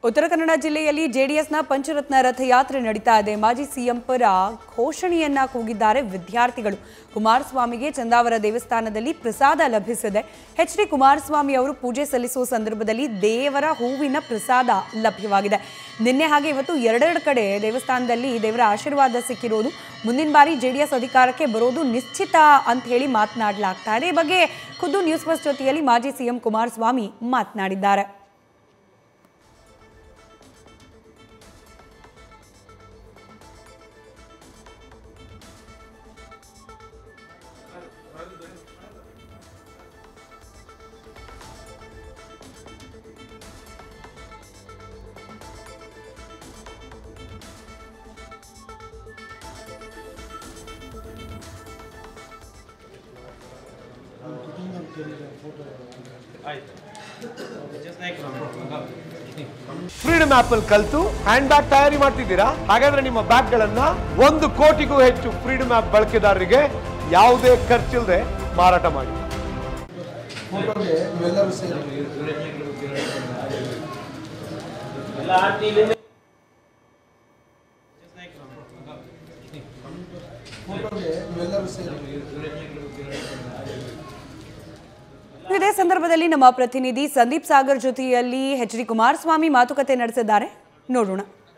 ಉತ್ತರ ಕನ್ನಡ ಜಿಲ್ಲೆಯಲ್ಲಿ ಜೆಡಿಎಸ್ನ ಪಂಚರತ್ನ ರಥಯಾತ್ರೆ ನಡೀತಾ ಇದೆ ಮಾಜಿ ಸಿಎಂ ಪರ ಘೋಷಣೆಯನ್ನ ಕೂಗಿದ್ದಾರೆ ವಿದ್ಯಾರ್ಥಿಗಳು ಕುಮಾರಸ್ವಾಮಿಗೆ ಚಂದಾವರ ದೇವಸ್ಥಾನದಲ್ಲಿ ಪ್ರಸಾದ ಲಭಿಸಿದೆ ಎಚ್ ಡಿ ಕುಮಾರಸ್ವಾಮಿ ಅವರು ಪೂಜೆ ಸಲ್ಲಿಸುವ ಸಂದರ್ಭದಲ್ಲಿ ದೇವರ ಹೂವಿನ ಪ್ರಸಾದ ಲಭ್ಯವಾಗಿದೆ ನಿನ್ನೆ ಹಾಗೆ ಇವತ್ತು ಎರಡೆರಡು ಕಡೆ ದೇವಸ್ಥಾನದಲ್ಲಿ ದೇವರ ಆಶೀರ್ವಾದ ಸಿಕ್ಕಿರೋದು ಮುಂದಿನ ಬಾರಿ ಜೆಡಿಎಸ್ ಅಧಿಕಾರಕ್ಕೆ ಬರೋದು ನಿಶ್ಚಿತ ಅಂತ ಹೇಳಿ ಮಾತನಾಡಲಾಗ್ತಾ ಇದೆ ಈ ಬಗ್ಗೆ ಖುದ್ದು ನ್ಯೂಸ್ ಫಸ್ಟ್ ಜೊತೆಯಲ್ಲಿ ಮಾಜಿ ಸಿಎಂ ಕುಮಾರಸ್ವಾಮಿ ಮಾತನಾಡಿದ್ದಾರೆ ಫ್ರೀಡಮ್ ಆಪ್ ಅಲ್ಲಿ ಕಲ್ತು ಹ್ಯಾಂಡ್ ಬ್ಯಾಗ್ ತಯಾರಿ ಮಾಡ್ತಿದ್ದೀರಾ ಹಾಗಾದ್ರೆ ನಿಮ್ಮ ಬ್ಯಾಗ್ ಗಳನ್ನ ಒಂದು ಕೋಟಿಗೂ ಹೆಚ್ಚು ಫ್ರೀಡಮ್ ಆಪ್ ಬಳಕೆದಾರರಿಗೆ ಯಾವುದೇ ಖರ್ಚಿಲ್ಲದೆ ಮಾರಾಟ ಮಾಡಿ ಫೋಟೋಗೆ ಇವೆಲ್ಲರೂ ಸೇರಿ ಫೋಟೋಗೆ ಇವೆಲ್ಲರೂ ಸೇರಿ ಇದೇ ಸಂದರ್ಭದಲ್ಲಿ ನಮ್ಮ ಪ್ರತಿನಿಧಿ ಸಂದೀಪ್ ಸಾಗರ್ ಜೊತೆಯಲ್ಲಿ ಎಚ್ ಡಿ ಕುಮಾರಸ್ವಾಮಿ ಮಾತುಕತೆ ನಡೆಸಿದ್ದಾರೆ ನೋಡೋಣ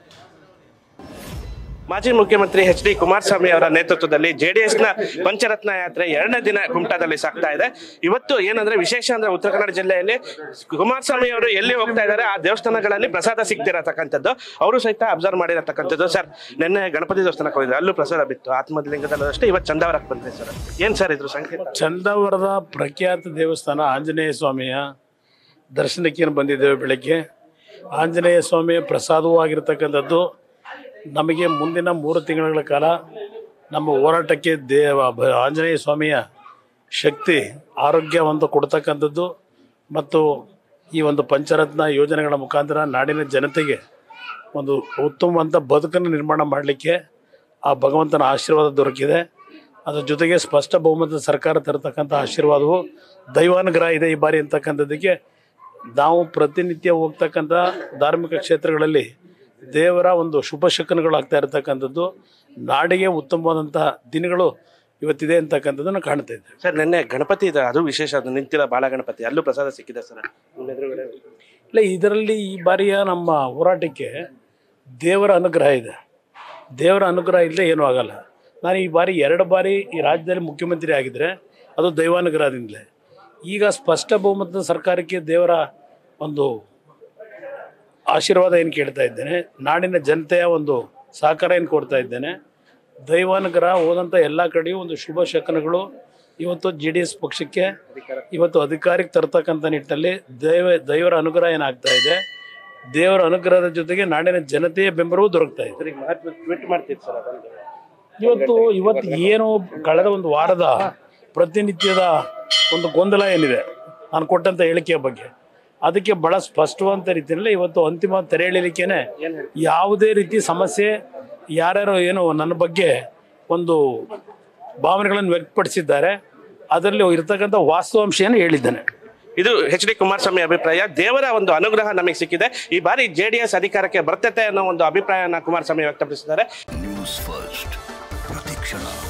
ಮಾಜಿ ಮುಖ್ಯಮಂತ್ರಿ ಎಚ್ ಡಿ ಕುಮಾರಸ್ವಾಮಿ ಅವರ ನೇತೃತ್ವದಲ್ಲಿ ಜೆಡಿಎಸ್ನ ಪಂಚರತ್ನ ಯಾತ್ರೆ ಎರಡನೇ ದಿನ ಕುಮಟಾದಲ್ಲಿ ಸಾಗ್ತಾ ಇದೆ ಇವತ್ತು ಏನಂದ್ರೆ ವಿಶೇಷ ಅಂದ್ರೆ ಉತ್ತರ ಕನ್ನಡ ಜಿಲ್ಲೆಯಲ್ಲಿ ಕುಮಾರಸ್ವಾಮಿ ಅವರು ಎಲ್ಲಿ ಹೋಗ್ತಾ ಇದ್ದಾರೆ ಆ ದೇವಸ್ಥಾನಗಳಲ್ಲಿ ಪ್ರಸಾದ ಸಿಗ್ತಿರತಕ್ಕಂಥದ್ದು ಅವರು ಸಹಿತ ಅಬ್ಸರ್ವ್ ಮಾಡಿರತಕ್ಕಂಥದ್ದು ಸರ್ ನಿನ್ನೆ ಗಣಪತಿ ದೇವಸ್ಥಾನಕ್ಕೆ ಹೋಗಿದ್ರು ಅಲ್ಲೂ ಪ್ರಸಾದ ಬಿತ್ತು ಆತ್ಮಲಿಂಗದಲ್ಲೂ ಅಷ್ಟೇ ಇವತ್ತು ಚಂದಾವರಕ್ಕೆ ಬಂದ್ರೆ ಸರ್ ಏನ್ ಸರ್ ಇದ್ರ ಸಂಕೇತ ಚಂದಾವರದ ಪ್ರಖ್ಯಾತ ದೇವಸ್ಥಾನ ಆಂಜನೇಯ ಸ್ವಾಮಿಯ ದರ್ಶನಕ್ಕೆ ಬಂದಿದ್ದೇವೆ ಬೆಳಗ್ಗೆ ಆಂಜನೇಯ ಸ್ವಾಮಿಯ ಪ್ರಸಾದವೂ ಆಗಿರ್ತಕ್ಕಂಥದ್ದು ನಮಗೆ ಮುಂದಿನ ಮೂರು ತಿಂಗಳ ಕಾಲ ನಮ್ಮ ಹೋರಾಟಕ್ಕೆ ದೇವ ಬ- ಆಂಜನೇಯ ಸ್ವಾಮಿಯ ಶಕ್ತಿ ಆರೋಗ್ಯವಂತ ಕೊಡ್ತಕ್ಕಂಥದ್ದು ಮತ್ತು ಈ ಒಂದು ಪಂಚರತ್ನ ಯೋಜನೆಗಳ ಮುಖಾಂತರ ನಾಡಿನ ಜನತೆಗೆ ಒಂದು ಉತ್ತಮವಂತ ಬದುಕನ್ನು ನಿರ್ಮಾಣ ಮಾಡಲಿಕ್ಕೆ ಆ ಭಗವಂತನ ಆಶೀರ್ವಾದ ದೊರಕಿದೆ ಅದ್ರ ಜೊತೆಗೆ ಸ್ಪಷ್ಟ ಬಹುಮತದ ಸರ್ಕಾರ ತರತಕ್ಕಂಥ ಆಶೀರ್ವಾದವು ದೈವಾನುಗ್ರಹ ಇದೆ ಈ ಬಾರಿ ಅಂತಕ್ಕಂಥದ್ದಕ್ಕೆ ನಾವು ಪ್ರತಿನಿತ್ಯ ಹೋಗ್ತಕ್ಕಂಥ ಧಾರ್ಮಿಕ ಕ್ಷೇತ್ರಗಳಲ್ಲಿ ದೇವರ ಒಂದು ಶುಭ ಶಕನಗಳು ಆಗ್ತಾ ಇರತಕ್ಕಂಥದ್ದು ನಾಡಿಗೆ ಉತ್ತಮವಾದಂತಹ ದಿನಗಳು ಇವತ್ತಿದೆ ಅಂತಕ್ಕಂಥದ್ದನ್ನು ಕಾಣ್ತಾ ಇದ್ದೇವೆ ಸರ್ ನಿನ್ನೆ ಗಣಪತಿ ಇದೆ ಅದು ವಿಶೇಷ ಅದು ನಿಂತಿರೋ ಬಾಳ ಗಣಪತಿ ಅಲ್ಲೂ ಪ್ರಸಾದ ಸಿಕ್ಕಿದೆ ಸರ್ ನಿಮ್ಮ ಎದುರುಗಡೆ ಇಲ್ಲ ಇದರಲ್ಲಿ ಈ ಬಾರಿಯ ನಮ್ಮ ಹೋರಾಟಕ್ಕೆ ದೇವರ ಅನುಗ್ರಹ ಇದೆ ದೇವರ ಅನುಗ್ರಹ ಇಲ್ಲದೆ ಏನೂ ಆಗಲ್ಲ ನಾನು ಈ ಬಾರಿ ಎರಡು ಬಾರಿ ಈ ರಾಜ್ಯದಲ್ಲಿ ಮುಖ್ಯಮಂತ್ರಿ ಆಗಿದ್ದರೆ ಅದು ದೈವಾನುಗ್ರಹದಿಂದಲೇ ಈಗ ಸ್ಪಷ್ಟ ಬಹುಮತದ ಸರ್ಕಾರಕ್ಕೆ ದೇವರ ಒಂದು ಆಶೀರ್ವಾದ ಏನು ಕೇಳ್ತಾ ಇದ್ದೇನೆ ನಾಡಿನ ಜನತೆಯ ಒಂದು ಸಹಕಾರ ಏನು ಕೊಡ್ತಾ ಇದ್ದೇನೆ ದೈವಾನುಗ್ರಹ ಹೋದಂಥ ಎಲ್ಲ ಕಡೆಯೂ ಒಂದು ಶುಭ ಶಕನಗಳು ಇವತ್ತು ಜೆ ಡಿ ಎಸ್ ಪಕ್ಷಕ್ಕೆ ಇವತ್ತು ಅಧಿಕಾರಕ್ಕೆ ತರ್ತಕ್ಕಂಥ ನಿಟ್ಟಿನಲ್ಲಿ ದೈವ ದೈವರ ಅನುಗ್ರಹ ಏನಾಗ್ತಾ ಇದೆ ದೇವರ ಅನುಗ್ರಹದ ಜೊತೆಗೆ ನಾಡಿನ ಜನತೆಯ ಬೆಂಬಲವೂ ದೊರಕ್ತಾ ಇದೆ ಸರಿ ಮಹತ್ವ ಟ್ವೀಟ್ ಮಾಡ್ತೀವಿ ಸರ್ ಅದೊಂದು ಇವತ್ತು ಇವತ್ತು ಏನು ಕಳೆದ ಒಂದು ವಾರದ ಪ್ರತಿನಿತ್ಯದ ಒಂದು ಗೊಂದಲ ಏನಿದೆ ನಾನು ಕೊಟ್ಟಂತ ಹೇಳಿಕೆಯ ಬಗ್ಗೆ ಅದಕ್ಕೆ ಬಹಳ ಸ್ಪಷ್ಟವಾದ ರೀತಿಯಲ್ಲಿ ಇವತ್ತು ಅಂತಿಮ ತೆರೆ ಎಳಿಲಿಕ್ಕೇನೆ ಯಾವುದೇ ರೀತಿ ಸಮಸ್ಯೆ ಯಾರ್ಯಾರು ಏನು ನನ್ನ ಬಗ್ಗೆ ಒಂದು ಭಾವನೆಗಳನ್ನು ವ್ಯಕ್ತಪಡಿಸಿದ್ದಾರೆ ಅದರಲ್ಲಿ ಇರ್ತಕ್ಕಂಥ ವಾಸ್ತವಾಂಶವನ್ನು ಹೇಳಿದ್ದಾನೆ ಇದು ಎಚ್ ಡಿ ಕುಮಾರಸ್ವಾಮಿ ಅಭಿಪ್ರಾಯ ದೇವರ ಒಂದು ಅನುಗ್ರಹ ನಮಗೆ ಸಿಕ್ಕಿದೆ ಈ ಬಾರಿ ಜೆಡಿಎಸ್ ಅಧಿಕಾರಕ್ಕೆ ಬರ್ತೈತೆ ಅನ್ನೋ ಒಂದು ಅಭಿಪ್ರಾಯನ ಕುಮಾರಸ್ವಾಮಿ ವ್ಯಕ್ತಪಡಿಸಿದ್ದಾರೆ ನ್ಯೂಸ್ ಫಸ್ಟ್ ಪ್ರತಿಕ್ಷಣ